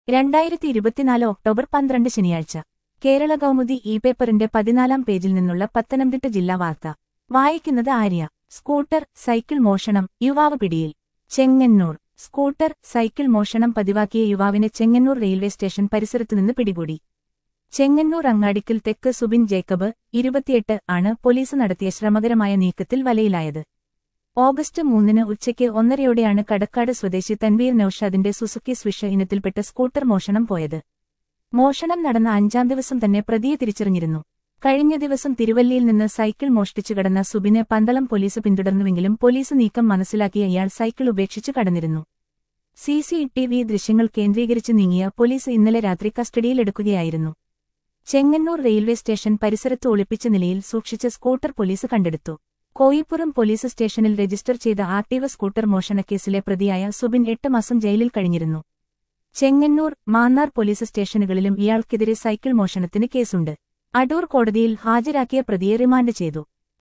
രണ്ടായിരത്തി ഇരുപത്തിനാല് ഒക്ടോബർ പന്ത്രണ്ട് ശനിയാഴ്ച കേരള കൗമുദി ഇ പേപ്പറിന്റെ പതിനാലാം പേജിൽ നിന്നുള്ള പത്തനംതിട്ട ജില്ലാ വാർത്ത വായിക്കുന്നത് ആര്യ സ്കൂട്ടർ സൈക്കിൾ മോഷണം യുവാവ് പിടിയിൽ ചെങ്ങന്നൂർ സ്കൂട്ടർ സൈക്കിൾ മോഷണം പതിവാക്കിയ യുവാവിനെ ചെങ്ങന്നൂർ റെയിൽവേ സ്റ്റേഷൻ പരിസരത്തുനിന്ന് പിടികൂടി ചെങ്ങന്നൂർ അങ്ങാടിക്കൽ തെക്ക് സുബിൻ ജേക്കബ് ഇരുപത്തിയെട്ട് ആണ് പോലീസ് നടത്തിയ ശ്രമകരമായ നീക്കത്തിൽ വലയിലായത് ഓഗസ്റ്റ് മൂന്നിന് ഉച്ചയ്ക്ക് ഒന്നരയോടെയാണ് കടക്കാട് സ്വദേശി തൻവീർ നൌഷാദിന്റെ സുസുക്കി സ്വിഷ ഇനത്തിൽപ്പെട്ട സ്കൂട്ടർ മോഷണം പോയത് മോഷണം നടന്ന അഞ്ചാം ദിവസം തന്നെ പ്രതിയെ തിരിച്ചറിഞ്ഞിരുന്നു കഴിഞ്ഞ ദിവസം തിരുവല്ലിയിൽ നിന്ന് സൈക്കിൾ മോഷ്ടിച്ചു കടന്ന സുബിനെ പന്തളം പോലീസ് പിന്തുടർന്നുവെങ്കിലും പോലീസ് നീക്കം മനസ്സിലാക്കിയ ഇയാൾ സൈക്കിൾ ഉപേക്ഷിച്ചു കടന്നിരുന്നു സി സി ടി വി ദൃശ്യങ്ങൾ കേന്ദ്രീകരിച്ച് നീങ്ങിയ പോലീസ് ഇന്നലെ രാത്രി കസ്റ്റഡിയിലെടുക്കുകയായിരുന്നു ചെങ്ങന്നൂർ റെയിൽവേ സ്റ്റേഷൻ പരിസരത്ത് ഒളിപ്പിച്ച നിലയിൽ സൂക്ഷിച്ച സ്കൂട്ടർ പോലീസ് കണ്ടെടുത്തു കോയിപ്പുറം പോലീസ് സ്റ്റേഷനിൽ രജിസ്റ്റർ ചെയ്ത ആക്ടീവ സ്കൂട്ടർ മോഷണക്കേസിലെ പ്രതിയായ സുബിൻ എട്ട് മാസം ജയിലിൽ കഴിഞ്ഞിരുന്നു ചെങ്ങന്നൂർ മാന്നാർ പോലീസ് സ്റ്റേഷനുകളിലും ഇയാൾക്കെതിരെ സൈക്കിൾ മോഷണത്തിന് കേസുണ്ട് അടൂർ കോടതിയിൽ ഹാജരാക്കിയ പ്രതിയെ റിമാൻഡ് ചെയ്തു